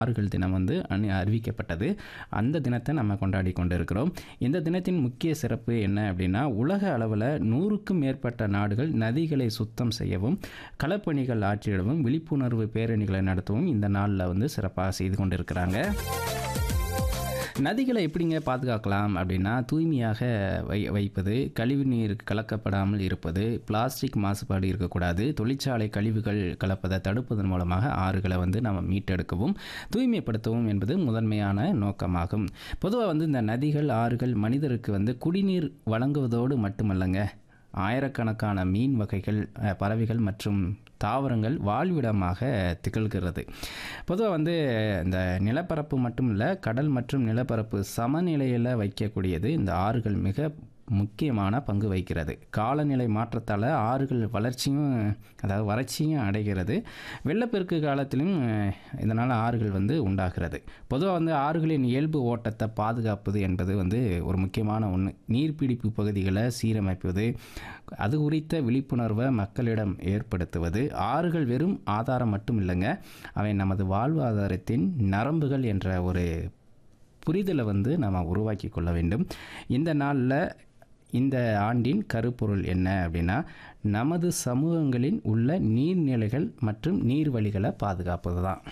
ஆறுகள் தினம் வந்து அனு அறிவிக்கப்பட்டது அந்த தினத்தை நம்ம கொண்டாடி கொண்டு இருக்கிறோம் இந்த தினத்தின் முக்கிய சிறப்பு என்ன அப்படின்னா உலக அளவில் நூறுக்கும் மேற்பட்ட நாடுகள் நதிகளை சுத்தம் செய்யவும் களப்பணிகள் ஆற்றிடவும் விழிப்புணர்வு பேரணிகளை நடத்தவும் இந்த நாளில் வந்து சிறப்பாக செய்து கொண்டிருக்கிறாங்க நதிகளை எப்படிங்க பாதுகாக்கலாம் அப்படின்னா தூய்மையாக வை வைப்பது கழிவு நீர் கலக்கப்படாமல் இருப்பது பிளாஸ்டிக் மாசுபாடு இருக்கக்கூடாது தொழிற்சாலை கழிவுகள் கலப்பதை தடுப்பதன் மூலமாக ஆறுகளை வந்து நம்ம மீட்டெடுக்கவும் தூய்மைப்படுத்தவும் என்பது முதன்மையான நோக்கமாகும் பொதுவாக வந்து இந்த நதிகள் ஆறுகள் மனிதருக்கு வந்து குடிநீர் வழங்குவதோடு மட்டுமல்லங்க ஆயிரக்கணக்கான மீன் வகைகள் அஹ், பறவைகள் மற்றும் தாவரங்கள் வாழ்விடமாக திகழ்கிறது பொதுவாக வந்து இந்த நிலப்பரப்பு மட்டும் இல்லை கடல் மற்றும் நிலப்பரப்பு சமநிலையில் வைக்கக்கூடியது இந்த ஆறுகள் மிக முக்கியமான பங்கு வகிக்கிறது காலநிலை மாற்றத்தால் ஆறுகள் வளர்ச்சியும் அதாவது வறட்சியும் அடைகிறது வெள்ளப்பெருக்கு காலத்திலும் அஹ், இதனால் ஆறுகள் வந்து உண்டாகிறது பொதுவாக வந்து ஆறுகளின் இயல்பு ஓட்டத்தை பாதுகாப்பது என்பது வந்து ஒரு முக்கியமான ஒன்று நீர்பிடிப்பு பகுதிகளை சீரமைப்பது அது குறித்த விழிப்புணர்வை மக்களிடம் ஏற்படுத்துவது ஆறுகள் வெறும் ஆதாரம் மட்டும் இல்லைங்க அவை நமது வாழ்வாதாரத்தின் நரம்புகள் என்ற ஒரு புரிதலை வந்து நம்ம உருவாக்கி கொள்ள வேண்டும் இந்த நாளில் இந்த ஆண்டின் கருப்பொருள் என்ன அப்படின்னா நமது சமூகங்களில் உள்ள நீர்நிலைகள் மற்றும் நீர்வழிகளை பாதுகாப்பது தான்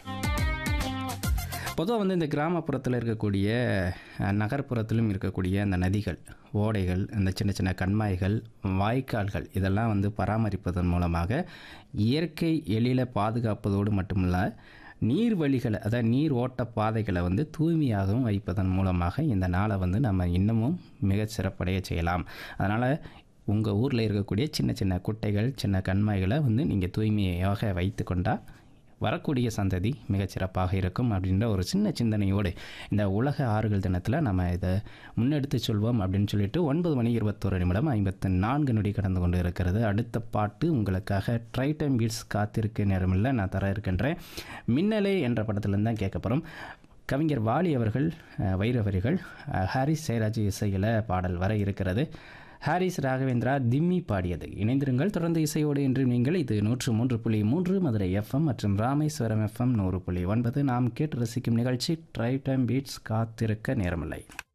பொதுவாக வந்து இந்த கிராமப்புறத்தில் இருக்கக்கூடிய அஹ், நகர்ப்புறத்திலும் இருக்கக்கூடிய அந்த நதிகள் ஓடைகள் இந்த சின்ன சின்ன கண்மாய்கள் வாய்க்கால்கள் இதெல்லாம் வந்து பராமரிப்பதன் மூலமாக இயற்கை எழில பாதுகாப்பதோடு மட்டுமல்ல நீர்வழிகளை அதாவது நீர் ஓட்ட பாதைகளை வந்து தூய்மையாகவும் வைப்பதன் மூலமாக இந்த நாளை வந்து நம்ம இன்னமும் மிகச் சிறப்படைய செய்யலாம் அதனால் உங்கள் ஊரில் இருக்கக்கூடிய சின்ன சின்ன குட்டைகள் சின்ன கண்மாய்களை வந்து நீங்கள் தூய்மையாக வைத்து கொண்டால் வரக்கூடிய சந்ததி மிகச் சிறப்பாக இருக்கும் அப்படின்ற ஒரு சின்ன சிந்தனையோடு இந்த உலக ஆறுகள் தினத்தில் நம்ம இதை முன்னெடுத்து சொல்வோம் அப்படின்னு சொல்லிட்டு ஒன்பது மணி இருபத்தோரு நிமிடம் ஐம்பத்து நான்கு நொடி கடந்து கொண்டு இருக்கிறது அடுத்த பாட்டு உங்களுக்காக ட்ரை டைம் பீட்ஸ் காத்திருக்க நேரமில்லை நான் தர இருக்கின்றேன் மின்னலே என்ற படத்துலேருந்து தான் கேட்க போகிறோம் கவிஞர் வாலி அவர்கள் அஹ், வைரவரிகள் அஹ், ஹாரிஸ் ஜெயராஜ் இசையில் பாடல் வர இருக்கிறது ஹாரிஸ் ராகவேந்திரா திம்மி பாடியது இணைந்திருங்கள் தொடர்ந்து இசையோடு என்று நீங்கள் இது நூற்று மூன்று புள்ளி மூன்று மதுரை எஃப்எம் மற்றும் ராமேஸ்வரம் எஃப்எம் நூறு புள்ளி ஒன்பது நாம் கேட்டு ரசிக்கும் நிகழ்ச்சி ட்ரை டைம் பீட்ஸ் காத்திருக்க நேரமில்லை